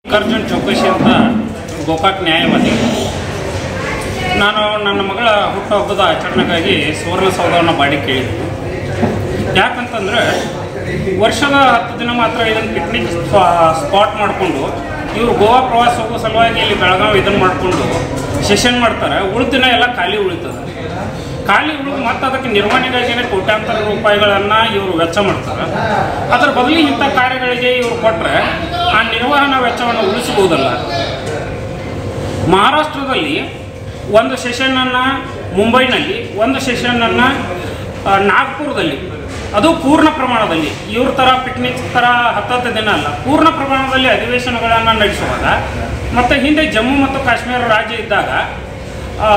ಮಲ್ಲಿಕಾರ್ಜುನ್ ಚೌಕಶಿ ಅಂತ ಗೋಕಾಕ್ ನ್ಯಾಯವಾದಿ ನಾನು ನನ್ನ ಮಗಳ ಹುಟ್ಟುಹಬ್ಬದ ಆಚರಣೆಗಾಗಿ ಸುವರ್ಣಸೌಧವನ್ನು ಬಾಡಿ ಕೇಳಿದ್ದೆ ಯಾಕಂತಂದರೆ ವರ್ಷದ ಹತ್ತು ದಿನ ಮಾತ್ರ ಇದನ್ನು ಪಿಕ್ನಿಕ್ ಸ್ಪಾಟ್ ಮಾಡಿಕೊಂಡು ಇವರು ಗೋವಾ ಪ್ರವಾಸ ಹೋಗೋ ಸಲುವಾಗಿ ಇಲ್ಲಿ ಬೆಳಗಾವಿ ಇದನ್ನು ಮಾಡಿಕೊಂಡು ಸೆಷನ್ ಮಾಡ್ತಾರೆ ಉಳಿದ ದಿನ ಎಲ್ಲ ಖಾಲಿ ಉಳಿತದೆ ಖಾಲಿ ಉಳಿದು ಮತ್ತೆ ಅದಕ್ಕೆ ನಿರ್ವಹಣೆಗಾಗಿನೇ ಕೋಟ್ಯಾಂತರ ರೂಪಾಯಿಗಳನ್ನು ಇವರು ವೆಚ್ಚ ಮಾಡ್ತಾರೆ ಅದರ ಬದಲು ಇಂಥ ಕಾರ್ಯಗಳಿಗೆ ಇವರು ಕೊಟ್ಟರೆ ಆ ನಿರ್ವಹಣಾ ವೆಚ್ಚವನ್ನು ಉಳಿಸಬಹುದಲ್ಲ ಮಹಾರಾಷ್ಟ್ರದಲ್ಲಿ ಒಂದು ಸೆಷನನ್ನು ಮುಂಬೈನಲ್ಲಿ ಒಂದು ಸೆಷನನ್ನು ನಾಗ್ಪುರದಲ್ಲಿ ಅದು ಪೂರ್ಣ ಪ್ರಮಾಣದಲ್ಲಿ ಇವ್ರ ಥರ ಪಿಕ್ನಿಕ್ ಥರ ಹತ್ತತ್ತು ದಿನ ಅಲ್ಲ ಪೂರ್ಣ ಪ್ರಮಾಣದಲ್ಲಿ ಅಧಿವೇಶನಗಳನ್ನು ನಡೆಸುವಾಗ ಮತ್ತು ಹಿಂದೆ ಜಮ್ಮು ಮತ್ತು ಕಾಶ್ಮೀರ ರಾಜ್ಯ ಇದ್ದಾಗ ಆ,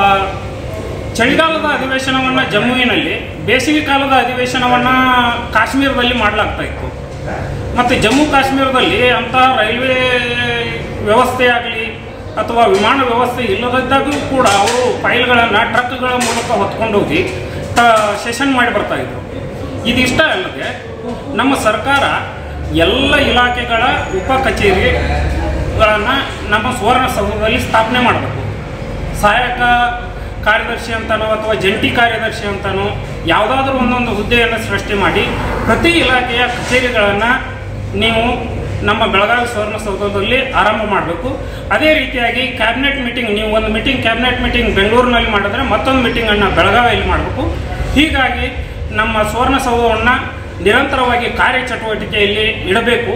ಚಳಿಗಾಲದ ಅಧಿವೇಶನವನ್ನು ಜಮ್ಮುವಿನಲ್ಲಿ ಬೇಸಿಗೆ ಕಾಲದ ಅಧಿವೇಶನವನ್ನು ಕಾಶ್ಮೀರದಲ್ಲಿ ಮಾಡಲಾಗ್ತಾ ಇತ್ತು ಮತ್ತು ಜಮ್ಮು ಕಾಶ್ಮೀರದಲ್ಲಿ ಅಂಥ ರೈಲ್ವೆ ವ್ಯವಸ್ಥೆ ಆಗಲಿ ಅಥವಾ ವಿಮಾನ ವ್ಯವಸ್ಥೆ ಇಲ್ಲದಿದ್ದಾಗೂ ಕೂಡ ಅವರು ಫೈಲ್ಗಳನ್ನು ಟ್ರಕ್ಗಳ ಮೂಲಕ ಹೊತ್ಕೊಂಡು ಹೋಗಿ ತ ಸೆಷನ್ ಮಾಡಿ ಬರ್ತಾಯಿದ್ರು ಇದಿಷ್ಟ ಅಲ್ಲದೆ ನಮ್ಮ ಸರ್ಕಾರ ಎಲ್ಲ ಇಲಾಖೆಗಳ ಉಪ ಕಚೇರಿಗಳನ್ನು ನಮ್ಮ ಸುವರ್ಣಸೌಧದಲ್ಲಿ ಸ್ಥಾಪನೆ ಮಾಡಬೇಕು ಸಹಾಯಕ ಕಾರ್ಯದರ್ಶಿ ಅಂತನೋ ಅಥವಾ ಜಂಟಿ ಕಾರ್ಯದರ್ಶಿ ಅಂತನೋ ಯಾವುದಾದ್ರೂ ಒಂದೊಂದು ಹುದ್ದೆಯನ್ನು ಸೃಷ್ಟಿ ಮಾಡಿ ಪ್ರತಿ ಇಲಾಖೆಯ ಕಚೇರಿಗಳನ್ನು ನೀವು ನಮ್ಮ ಬೆಳಗಾವಿ ಸುವರ್ಣಸೌಧದಲ್ಲಿ ಆರಂಭ ಮಾಡಬೇಕು ಅದೇ ರೀತಿಯಾಗಿ ಕ್ಯಾಬಿನೆಟ್ ಮೀಟಿಂಗ್ ನೀವು ಒಂದು ಮೀಟಿಂಗ್ ಕ್ಯಾಬಿನೆಟ್ ಮೀಟಿಂಗ್ ಬೆಂಗಳೂರಿನಲ್ಲಿ ಮಾಡಿದ್ರೆ ಮತ್ತೊಂದು ಮೀಟಿಂಗನ್ನು ಬೆಳಗಾವಿಯಲ್ಲಿ ಮಾಡಬೇಕು ಹೀಗಾಗಿ ನಮ್ಮ ಸುವರ್ಣಸೌಧವನ್ನು ನಿರಂತರವಾಗಿ ಕಾರ್ಯಚಟುವಟಿಕೆಯಲ್ಲಿ ಇಡಬೇಕು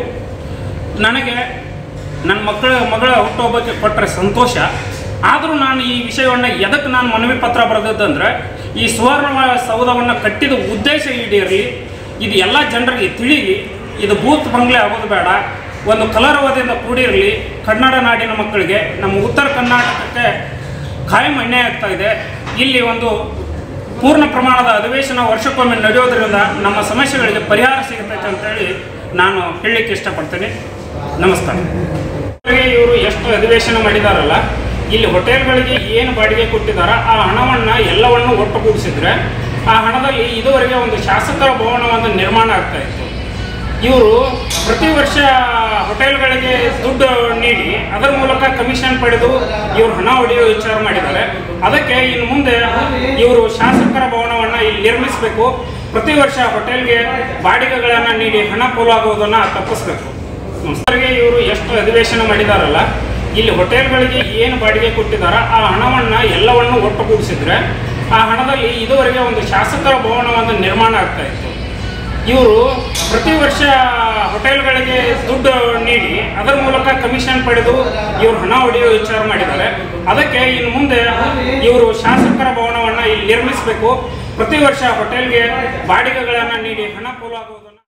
ನನಗೆ ನನ್ನ ಮಕ್ಕಳ ಮಗಳ ಹುಟ್ಟುಹಬ್ಬಕ್ಕೆ ಕೊಟ್ಟರೆ ಸಂತೋಷ ಆದರೂ ನಾನು ಈ ವಿಷಯವನ್ನು ಎದಕ್ಕೆ ನಾನು ಮನವಿ ಪತ್ರ ಬರೆದದ್ದಂದ್ರೆ ಈ ಸುವರ್ಣ ಸೌಧವನ್ನು ಕಟ್ಟಿದ ಉದ್ದೇಶ ಈಡೇರಲಿ ಇದು ಎಲ್ಲ ಜನರಿಗೆ ತಿಳಿಲಿ ಇದು ಬೂತ್ ಬಂಗ್ಲೆ ಆಗೋದು ಬೇಡ ಒಂದು ಕಲರವದಿಂದ ಕೂಡಿರಲಿ ಕನ್ನಡ ನಾಡಿನ ಮಕ್ಕಳಿಗೆ ನಮ್ಮ ಉತ್ತರ ಕರ್ನಾಟಕಕ್ಕೆ ಕಾಯಂ ಅನ್ಯಾಯ ಆಗ್ತಾ ಇದೆ ಇಲ್ಲಿ ಒಂದು ಪೂರ್ಣ ಪ್ರಮಾಣದ ಅಧಿವೇಶನ ವರ್ಷಕ್ಕೊಮ್ಮೆ ನಡೆಯೋದ್ರಿಂದ ನಮ್ಮ ಸಮಸ್ಯೆಗಳಿಗೆ ಪರಿಹಾರ ಸಿಗುತ್ತೈತೆ ಅಂತೇಳಿ ನಾನು ಹೇಳಲಿಕ್ಕೆ ಇಷ್ಟಪಡ್ತೇನೆ ನಮಸ್ಕಾರ ಇವರು ಎಷ್ಟು ಅಧಿವೇಶನ ಮಾಡಿದಾರಲ್ಲ ಇಲ್ಲಿ ಹೋಟೆಲ್ಗಳಿಗೆ ಏನು ಬಾಡಿಗೆ ಕೊಟ್ಟಿದಾರ ಆ ಹಣವನ್ನು ಎಲ್ಲವನ್ನು ಒಟ್ಟುಗೂಡಿಸಿದ್ರೆ ಆ ಹಣದಲ್ಲಿ ಇದುವರೆಗೆ ಒಂದು ಶಾಸಕರ ಭವನವನ್ನು ನಿರ್ಮಾಣ ಆಗ್ತಾ ಇತ್ತು ಇವರು ಪ್ರತಿ ವರ್ಷ ಹೋಟೆಲ್ಗಳಿಗೆ ದುಡ್ಡು ನೀಡಿ ಅದರ ಮೂಲಕ ಕಮಿಷನ್ ಪಡೆದು ಇವರು ಹಣ ಹೊಡೆಯೋ ವಿಚಾರ ಮಾಡಿದ್ದಾರೆ ಅದಕ್ಕೆ ಇನ್ನು ಮುಂದೆ ಇವರು ಶಾಸಕರ ಭವನವನ್ನು ಇಲ್ಲಿ ನಿರ್ಮಿಸಬೇಕು ಪ್ರತಿ ವರ್ಷ ಹೋಟೆಲ್ಗೆ ಬಾಡಿಗೆಗಳನ್ನು ನೀಡಿ ಹಣ ಪೋಲಾಗುವುದನ್ನು ತಪ್ಪಿಸಬೇಕು ಸಂಸ್ಥೆಗೆ ಇವರು ಎಷ್ಟು ಅಧಿವೇಶನ ಮಾಡಿದಾರಲ್ಲ ಇಲ್ಲಿ ಹೋಟೆಲ್ಗಳಿಗೆ ಏನು ಬಾಡಿಗೆ ಕೊಟ್ಟಿದಾರ ಆ ಹಣವನ್ನು ಎಲ್ಲವನ್ನು ಒಟ್ಟುಗೂಡಿಸಿದ್ರೆ ಆ ಹಣದಲ್ಲಿ ಇದುವರೆಗೆ ಒಂದು ಶಾಸಕರ ಭವನವನ್ನು ನಿರ್ಮಾಣ ಆಗ್ತಾ ಇತ್ತು ಇವರು ಪ್ರತಿ ವರ್ಷ ಹೋಟೆಲ್ಗಳಿಗೆ ದುಡ್ಡು ನೀಡಿ ಅದರ ಮೂಲಕ ಕಮಿಷನ್ ಪಡೆದು ಇವರು ಹಣ ಹೊಡೆಯೋ ವಿಚಾರ ಮಾಡಿದ್ದಾರೆ ಅದಕ್ಕೆ ಇನ್ನು ಮುಂದೆ ಇವರು ಶಾಸಕರ ಭವನವನ್ನು ಇಲ್ಲಿ ನಿರ್ಮಿಸಬೇಕು ಪ್ರತಿ ವರ್ಷ ಹೋಟೆಲ್ಗೆ ಬಾಡಿಗೆಗಳನ್ನು ನೀಡಿ ಹಣ ಪೋಲಾಗುವುದನ್ನು